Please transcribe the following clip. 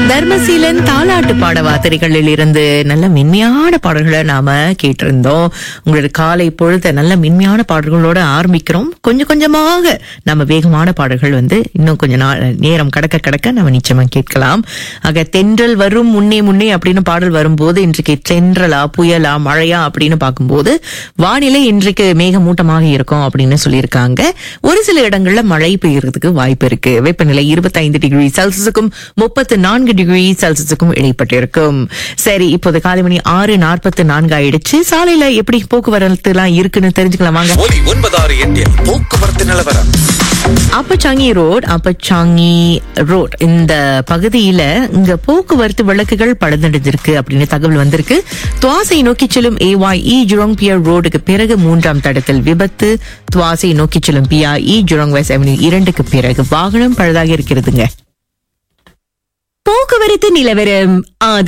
தர்மசீலன் தாலாட்டு பாடவா திரைகளில் இருந்து நல்ல மென்மையான பாடல்களை நாம கேட்டிருந்தோம் உங்களோட காலை பொழுத நல்ல மென்மையான பாடல்களோட ஆரம்பிக்கிறோம் கொஞ்சம் கொஞ்சமாக நம்ம வேகமான பாடல்கள் வந்து இன்னும் கொஞ்ச நாள் நேரம் கடக்க கடக்க நம்ம நிச்சயமா கேட்கலாம் ஆக தென்றல் வரும் முன்னே முன்னே அப்படின்னு பாடல் வரும்போது இன்றைக்கு தென்றலா புயலா மழையா அப்படின்னு பார்க்கும்போது வானிலை இன்றைக்கு மேகமூட்டமாக இருக்கும் அப்படின்னு சொல்லியிருக்காங்க ஒரு சில இடங்கள்ல மழை பெய்யறதுக்கு வாய்ப்பு இருக்கு வெப்பநிலை இருபத்தைந்து டிகிரி செல்சியஸுக்கும் முப்பத்து நான்கு டிகிரி செல்சியஸுக்கும் இடைப்பட்டிருக்கும் சரி இப்போது காலை மணி ஆறு நாற்பத்து நான்கு ஆயிடுச்சு சாலையில எப்படி போக்குவரத்து எல்லாம் இருக்குன்னு தெரிஞ்சுக்கலாம் வாங்க ஒலி ஒன்பதாறு எட்டில் போக்குவரத்து நிலவரம் அப்பச்சாங்கி ரோட் அப்பச்சாங்கி ரோட் இந்த பகுதியில இங்க போக்குவரத்து விளக்குகள் பழுதடைஞ்சிருக்கு அப்படின்னு தகவல் வந்திருக்கு துவாசை நோக்கி செல்லும் ஏவாய் இ ஜுரோங் பியர் ரோடுக்கு பிறகு மூன்றாம் தடத்தில் விபத்து துவாசை நோக்கி செல்லும் பியா இ ஜுரோங் வெஸ்ட் அவென்யூ இரண்டுக்கு பிறகு வாகனம் பழுதாக இருக்கிறதுங்க போக்குவரத்து நிலவரம்